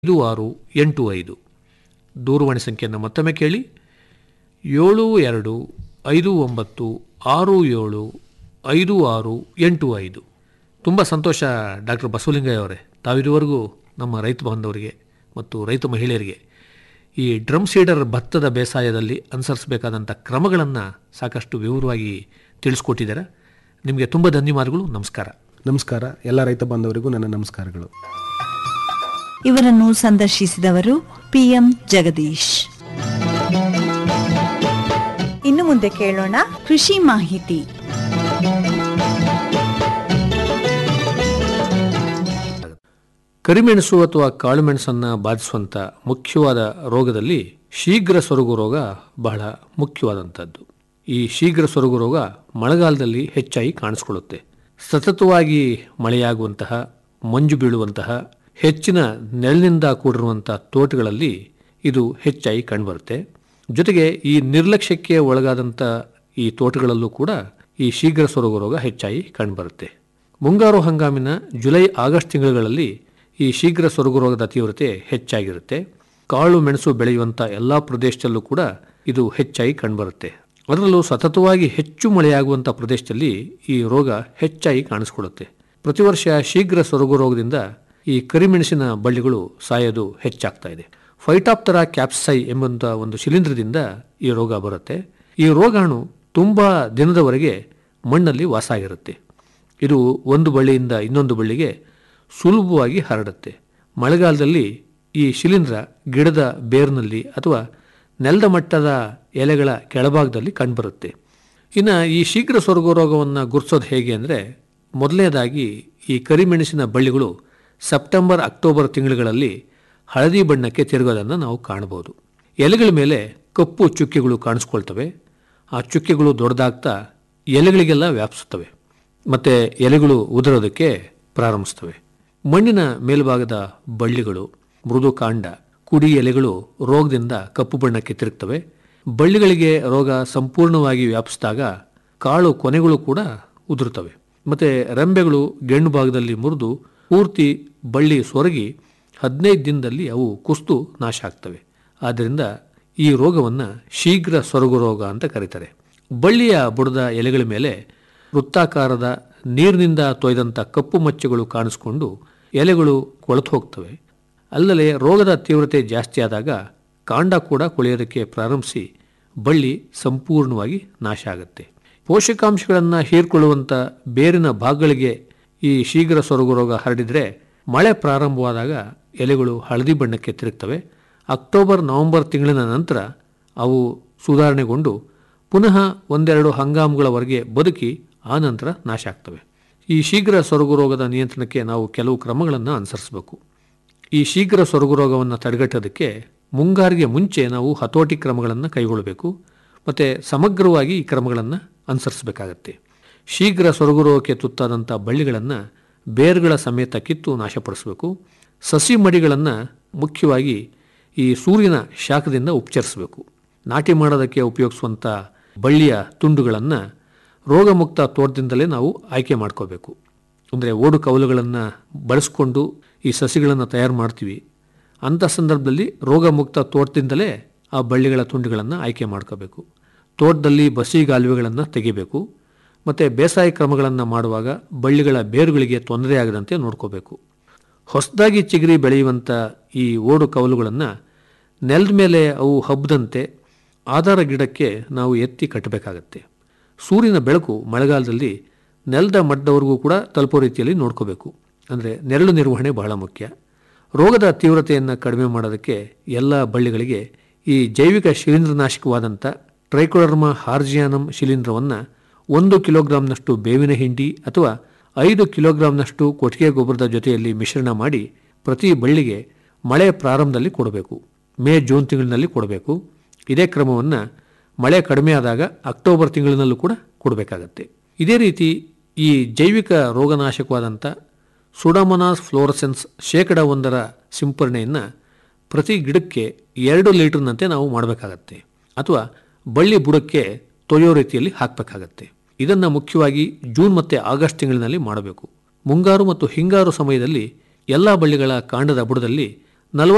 ಐದು ಆರು ಎಂಟು ಐದು ದೂರವಾಣಿ ಸಂಖ್ಯೆಯನ್ನು ಮತ್ತೊಮ್ಮೆ ಕೇಳಿ ಏಳು ಎರಡು ಐದು ಒಂಬತ್ತು ಆರು ಏಳು ಐದು ಆರು ಎಂಟು ಐದು ತುಂಬ ಸಂತೋಷ ಡಾಕ್ಟರ್ ಬಸವಲಿಂಗಯ್ಯ ಅವರೇ ತಾವಿದುವರೆಗೂ ನಮ್ಮ ರೈತ ಬಾಂಧವರಿಗೆ ಮತ್ತು ರೈತ ಮಹಿಳೆಯರಿಗೆ ಈ ಡ್ರಮ್ ಸೀಡರ್ ಭತ್ತದ ಬೇಸಾಯದಲ್ಲಿ ಅನುಸರಿಸಬೇಕಾದಂಥ ಕ್ರಮಗಳನ್ನು ಸಾಕಷ್ಟು ವಿವರವಾಗಿ ತಿಳಿಸ್ಕೊಟ್ಟಿದ್ದಾರೆ ನಿಮಗೆ ತುಂಬ ಧನ್ಯವಾದಗಳು ನಮಸ್ಕಾರ ನಮಸ್ಕಾರ ಎಲ್ಲ ರೈತ ಬಾಂಧವರಿಗೂ ನನ್ನ ನಮಸ್ಕಾರಗಳು ಇವರನ್ನು ಸಂದರ್ಶಿಸಿದವರು ಪಿಎಂ ಜಗದೀಶ್ ಇನ್ನು ಮುಂದೆ ಕೇಳೋಣ ಕೃಷಿ ಮಾಹಿತಿ ಕರಿಮೆಣಸು ಅಥವಾ ಕಾಳುಮೆಣಸನ್ನು ಬಾಧಿಸುವಂಥ ಮುಖ್ಯವಾದ ರೋಗದಲ್ಲಿ ಶೀಘ್ರ ಸೊರಗು ರೋಗ ಬಹಳ ಮುಖ್ಯವಾದಂಥದ್ದು ಈ ಶೀಘ್ರ ಸೊರಗು ರೋಗ ಮಳೆಗಾಲದಲ್ಲಿ ಹೆಚ್ಚಾಗಿ ಕಾಣಿಸ್ಕೊಳ್ಳುತ್ತೆ ಸತತವಾಗಿ ಮಳೆಯಾಗುವಂತಹ ಮಂಜು ಬೀಳುವಂತಹ ಹೆಚ್ಚಿನ ನೆರಳಿನಿಂದ ಕೂಡಿರುವಂಥ ತೋಟಗಳಲ್ಲಿ ಇದು ಹೆಚ್ಚಾಗಿ ಕಂಡುಬರುತ್ತೆ ಜೊತೆಗೆ ಈ ನಿರ್ಲಕ್ಷ್ಯಕ್ಕೆ ಒಳಗಾದಂಥ ಈ ತೋಟಗಳಲ್ಲೂ ಕೂಡ ಈ ಶೀಘ್ರ ಸೊರಗು ರೋಗ ಹೆಚ್ಚಾಗಿ ಕಂಡುಬರುತ್ತೆ ಮುಂಗಾರು ಹಂಗಾಮಿನ ಜುಲೈ ಆಗಸ್ಟ್ ತಿಂಗಳುಗಳಲ್ಲಿ ಈ ಶೀಘ್ರ ಸೊರಗು ರೋಗದ ತೀವ್ರತೆ ಹೆಚ್ಚಾಗಿರುತ್ತೆ ಕಾಳು ಮೆಣಸು ಬೆಳೆಯುವಂಥ ಎಲ್ಲ ಪ್ರದೇಶದಲ್ಲೂ ಕೂಡ ಇದು ಹೆಚ್ಚಾಗಿ ಕಂಡುಬರುತ್ತೆ ಅದರಲ್ಲೂ ಸತತವಾಗಿ ಹೆಚ್ಚು ಮಳೆಯಾಗುವಂಥ ಪ್ರದೇಶದಲ್ಲಿ ಈ ರೋಗ ಹೆಚ್ಚಾಗಿ ಕಾಣಿಸ್ಕೊಳ್ಳುತ್ತೆ ಪ್ರತಿ ವರ್ಷ ಶೀಘ್ರ ಸೊರಗು ರೋಗದಿಂದ ಈ ಕರಿಮೆಣಸಿನ ಬಳ್ಳಿಗಳು ಸಾಯೋದು ಹೆಚ್ಚಾಗ್ತಾ ಇದೆ ಫೈಟಾಪ್ತರ ಕ್ಯಾಪ್ಸೈ ಎಂಬಂಥ ಒಂದು ಶಿಲೀಂಧ್ರದಿಂದ ಈ ರೋಗ ಬರುತ್ತೆ ಈ ರೋಗಾಣು ತುಂಬ ದಿನದವರೆಗೆ ಮಣ್ಣಲ್ಲಿ ವಾಸ ಆಗಿರುತ್ತೆ ಇದು ಒಂದು ಬಳ್ಳಿಯಿಂದ ಇನ್ನೊಂದು ಬಳ್ಳಿಗೆ ಸುಲಭವಾಗಿ ಹರಡುತ್ತೆ ಮಳೆಗಾಲದಲ್ಲಿ ಈ ಶಿಲೀಂಧ್ರ ಗಿಡದ ಬೇರಿನಲ್ಲಿ ಅಥವಾ ನೆಲದ ಮಟ್ಟದ ಎಲೆಗಳ ಕೆಳಭಾಗದಲ್ಲಿ ಕಂಡುಬರುತ್ತೆ ಇನ್ನು ಈ ಶೀಘ್ರ ಸೊರಗು ರೋಗವನ್ನು ಗುರುತಿಸೋದು ಹೇಗೆ ಅಂದರೆ ಮೊದಲನೇದಾಗಿ ಈ ಕರಿಮೆಣಸಿನ ಬಳ್ಳಿಗಳು ಸೆಪ್ಟೆಂಬರ್ ಅಕ್ಟೋಬರ್ ತಿಂಗಳುಗಳಲ್ಲಿ ಹಳದಿ ಬಣ್ಣಕ್ಕೆ ತಿರುಗೋದನ್ನು ನಾವು ಕಾಣಬಹುದು ಎಲೆಗಳ ಮೇಲೆ ಕಪ್ಪು ಚುಕ್ಕೆಗಳು ಕಾಣಿಸ್ಕೊಳ್ತವೆ ಆ ಚುಕ್ಕೆಗಳು ದೊಡ್ಡದಾಗ್ತಾ ಎಲೆಗಳಿಗೆಲ್ಲ ವ್ಯಾಪಿಸುತ್ತವೆ ಮತ್ತು ಎಲೆಗಳು ಉದುರೋದಕ್ಕೆ ಪ್ರಾರಂಭಿಸ್ತವೆ ಮಣ್ಣಿನ ಮೇಲ್ಭಾಗದ ಬಳ್ಳಿಗಳು ಮೃದು ಕಾಂಡ ಕುಡಿ ಎಲೆಗಳು ರೋಗದಿಂದ ಕಪ್ಪು ಬಣ್ಣಕ್ಕೆ ತಿರುಗ್ತವೆ ಬಳ್ಳಿಗಳಿಗೆ ರೋಗ ಸಂಪೂರ್ಣವಾಗಿ ವ್ಯಾಪಿಸಿದಾಗ ಕಾಳು ಕೊನೆಗಳು ಕೂಡ ಉದುರುತ್ತವೆ ಮತ್ತು ರೆಂಬೆಗಳು ಗೆಣ್ಣು ಭಾಗದಲ್ಲಿ ಮುರಿದು ಪೂರ್ತಿ ಬಳ್ಳಿ ಸೊರಗಿ ಹದಿನೈದು ದಿನದಲ್ಲಿ ಅವು ಕುಸ್ತು ನಾಶ ಆಗ್ತವೆ ಆದ್ದರಿಂದ ಈ ರೋಗವನ್ನು ಶೀಘ್ರ ಸೊರಗು ರೋಗ ಅಂತ ಕರೀತಾರೆ ಬಳ್ಳಿಯ ಬುಡದ ಎಲೆಗಳ ಮೇಲೆ ವೃತ್ತಾಕಾರದ ನೀರಿನಿಂದ ತೊಯ್ದಂಥ ಕಪ್ಪು ಮಚ್ಚೆಗಳು ಕಾಣಿಸ್ಕೊಂಡು ಎಲೆಗಳು ಕೊಳೆತು ಹೋಗ್ತವೆ ಅಲ್ಲದೆ ರೋಗದ ತೀವ್ರತೆ ಜಾಸ್ತಿ ಆದಾಗ ಕಾಂಡ ಕೂಡ ಕೊಳೆಯೋದಕ್ಕೆ ಪ್ರಾರಂಭಿಸಿ ಬಳ್ಳಿ ಸಂಪೂರ್ಣವಾಗಿ ನಾಶ ಆಗುತ್ತೆ ಪೋಷಕಾಂಶಗಳನ್ನು ಹೀರ್ಕೊಳ್ಳುವಂಥ ಬೇರಿನ ಭಾಗಗಳಿಗೆ ಈ ಶೀಘ್ರ ಸೊರಗು ರೋಗ ಹರಡಿದರೆ ಮಳೆ ಪ್ರಾರಂಭವಾದಾಗ ಎಲೆಗಳು ಹಳದಿ ಬಣ್ಣಕ್ಕೆ ತಿರುಗ್ತವೆ ಅಕ್ಟೋಬರ್ ನವೆಂಬರ್ ತಿಂಗಳಿನ ನಂತರ ಅವು ಸುಧಾರಣೆಗೊಂಡು ಪುನಃ ಒಂದೆರಡು ಹಂಗಾಮುಗಳವರೆಗೆ ಬದುಕಿ ಆ ನಂತರ ನಾಶ ಆಗ್ತವೆ ಈ ಶೀಘ್ರ ಸೊರಗು ರೋಗದ ನಿಯಂತ್ರಣಕ್ಕೆ ನಾವು ಕೆಲವು ಕ್ರಮಗಳನ್ನು ಅನುಸರಿಸಬೇಕು ಈ ಶೀಘ್ರ ಸೊರಗು ರೋಗವನ್ನು ತಡೆಗಟ್ಟೋದಕ್ಕೆ ಮುಂಗಾರಿಗೆ ಮುಂಚೆ ನಾವು ಹತೋಟಿ ಕ್ರಮಗಳನ್ನು ಕೈಗೊಳ್ಳಬೇಕು ಮತ್ತು ಸಮಗ್ರವಾಗಿ ಈ ಕ್ರಮಗಳನ್ನು ಅನುಸರಿಸಬೇಕಾಗತ್ತೆ ಶೀಘ್ರ ಸೊರಗು ರೋಗಕ್ಕೆ ತುತ್ತಾದಂಥ ಬಳ್ಳಿಗಳನ್ನು ಬೇರುಗಳ ಸಮೇತ ಕಿತ್ತು ನಾಶಪಡಿಸಬೇಕು ಸಸಿ ಮಡಿಗಳನ್ನು ಮುಖ್ಯವಾಗಿ ಈ ಸೂರ್ಯನ ಶಾಖದಿಂದ ಉಪಚರಿಸಬೇಕು ನಾಟಿ ಮಾಡೋದಕ್ಕೆ ಉಪಯೋಗಿಸುವಂಥ ಬಳ್ಳಿಯ ತುಂಡುಗಳನ್ನು ರೋಗಮುಕ್ತ ತೋಟದಿಂದಲೇ ನಾವು ಆಯ್ಕೆ ಮಾಡ್ಕೋಬೇಕು ಅಂದರೆ ಓಡು ಕವಲುಗಳನ್ನು ಬಳಸ್ಕೊಂಡು ಈ ಸಸಿಗಳನ್ನು ತಯಾರು ಮಾಡ್ತೀವಿ ಅಂಥ ಸಂದರ್ಭದಲ್ಲಿ ರೋಗಮುಕ್ತ ತೋಟದಿಂದಲೇ ಆ ಬಳ್ಳಿಗಳ ತುಂಡುಗಳನ್ನು ಆಯ್ಕೆ ಮಾಡ್ಕೋಬೇಕು ತೋಟದಲ್ಲಿ ಬಸಿಗಾಲುವೆಗಳನ್ನು ತೆಗಿಬೇಕು ಮತ್ತು ಬೇಸಾಯ ಕ್ರಮಗಳನ್ನು ಮಾಡುವಾಗ ಬಳ್ಳಿಗಳ ಬೇರುಗಳಿಗೆ ತೊಂದರೆಯಾಗದಂತೆ ನೋಡ್ಕೋಬೇಕು ಹೊಸದಾಗಿ ಚಿಗರಿ ಬೆಳೆಯುವಂಥ ಈ ಓಡು ಕವಲುಗಳನ್ನು ನೆಲದ ಮೇಲೆ ಅವು ಹಬ್ಬದಂತೆ ಆಧಾರ ಗಿಡಕ್ಕೆ ನಾವು ಎತ್ತಿ ಕಟ್ಟಬೇಕಾಗತ್ತೆ ಸೂರ್ಯನ ಬೆಳಕು ಮಳೆಗಾಲದಲ್ಲಿ ನೆಲದ ಮಟ್ಟದವರೆಗೂ ಕೂಡ ತಲುಪೋ ರೀತಿಯಲ್ಲಿ ನೋಡ್ಕೋಬೇಕು ಅಂದರೆ ನೆರಳು ನಿರ್ವಹಣೆ ಬಹಳ ಮುಖ್ಯ ರೋಗದ ತೀವ್ರತೆಯನ್ನು ಕಡಿಮೆ ಮಾಡೋದಕ್ಕೆ ಎಲ್ಲ ಬಳ್ಳಿಗಳಿಗೆ ಈ ಜೈವಿಕ ಶಿಲೀಂಧ್ರನಾಶಕವಾದಂಥ ಟ್ರೈಕೋಡರ್ಮಾ ಹಾರ್ಜಿಯಾನಮ್ ಶಿಲೀಂಧ್ರವನ್ನು ಒಂದು ಕಿಲೋಗ್ರಾಂನಷ್ಟು ಬೇವಿನ ಹಿಂಡಿ ಅಥವಾ ಐದು ಕಿಲೋಗ್ರಾಂನಷ್ಟು ಕೊಟ್ಟಿಗೆ ಗೊಬ್ಬರದ ಜೊತೆಯಲ್ಲಿ ಮಿಶ್ರಣ ಮಾಡಿ ಪ್ರತಿ ಬಳ್ಳಿಗೆ ಮಳೆ ಪ್ರಾರಂಭದಲ್ಲಿ ಕೊಡಬೇಕು ಮೇ ಜೂನ್ ತಿಂಗಳಿನಲ್ಲಿ ಕೊಡಬೇಕು ಇದೇ ಕ್ರಮವನ್ನು ಮಳೆ ಕಡಿಮೆ ಆದಾಗ ಅಕ್ಟೋಬರ್ ತಿಂಗಳಿನಲ್ಲೂ ಕೂಡ ಕೊಡಬೇಕಾಗತ್ತೆ ಇದೇ ರೀತಿ ಈ ಜೈವಿಕ ರೋಗನಾಶಕವಾದಂಥ ಸುಡಮನಾಸ್ ಫ್ಲೋರಸೆನ್ಸ್ ಶೇಕಡ ಒಂದರ ಸಿಂಪರಣೆಯನ್ನು ಪ್ರತಿ ಗಿಡಕ್ಕೆ ಎರಡು ಲೀಟರ್ನಂತೆ ನಾವು ಮಾಡಬೇಕಾಗತ್ತೆ ಅಥವಾ ಬಳ್ಳಿ ಬುಡಕ್ಕೆ ತೊಳೆಯೋ ರೀತಿಯಲ್ಲಿ ಹಾಕಬೇಕಾಗತ್ತೆ ಇದನ್ನು ಮುಖ್ಯವಾಗಿ ಜೂನ್ ಮತ್ತು ಆಗಸ್ಟ್ ತಿಂಗಳಿನಲ್ಲಿ ಮಾಡಬೇಕು ಮುಂಗಾರು ಮತ್ತು ಹಿಂಗಾರು ಸಮಯದಲ್ಲಿ ಎಲ್ಲ ಬಳ್ಳಿಗಳ ಕಾಂಡದ ಬುಡದಲ್ಲಿ